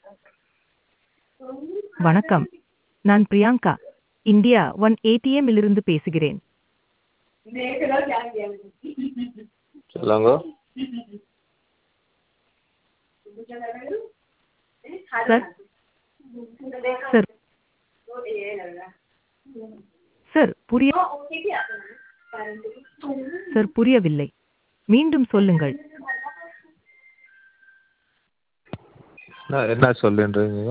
வணக்கம் நான் Priyanka India one ATM இலிருந்து பேசுகிறேன் சொல்லுங்க சார் சார் சார் புரிய சார் புரியவில்லை மீண்டும் சொல்லுங்கள் நான் என்ன சொல்லுன்றீங்க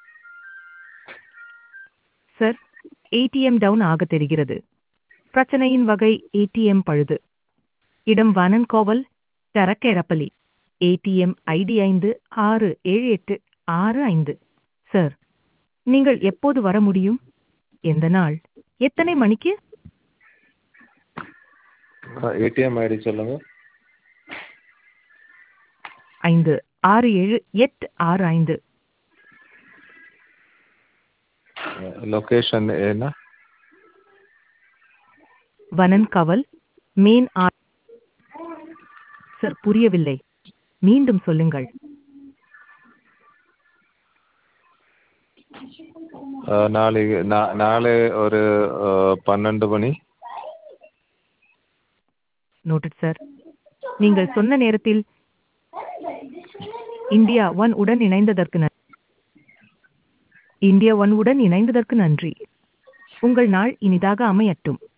சார் ஏடிஎம் டவுன் ஆக தெரிகிறது பிரச்சனையின் வகை ஏடிஎம் பழுது இடம் வானன்கோவல் தரக்கேரப்பலி ஏடிஎம் ஐடி ஐந்து ஆறு ஏழு எட்டு ஆறு ஐந்து சார் நீங்கள் எப்போது வர முடியும் எந்த நாள் எத்தனை மணிக்கு ஏடிஎம் ஐடி சொல்லுங்க ஐந்து ஆறு ஏழு எட்டு ஆறு ஐந்து லொகேஷன் என்ன வனன்கவல் மேன் ஆ சார் புரியவில்லை மீண்டும் சொல்லுங்கள் அஹ், நாளைக்கு நா- நாளை ஒரு அஹ், பன்னெண்டு மணி நோட்டட் சார் நீங்கள் சொன்ன நேரத்தில் இந்தியா ஒன் உடன் இணைந்ததற்கு நன்றி இந்தியா ஒன் உடன் இணைந்ததற்கு நன்றி உங்கள் நாள் இனிதாக அமையட்டும்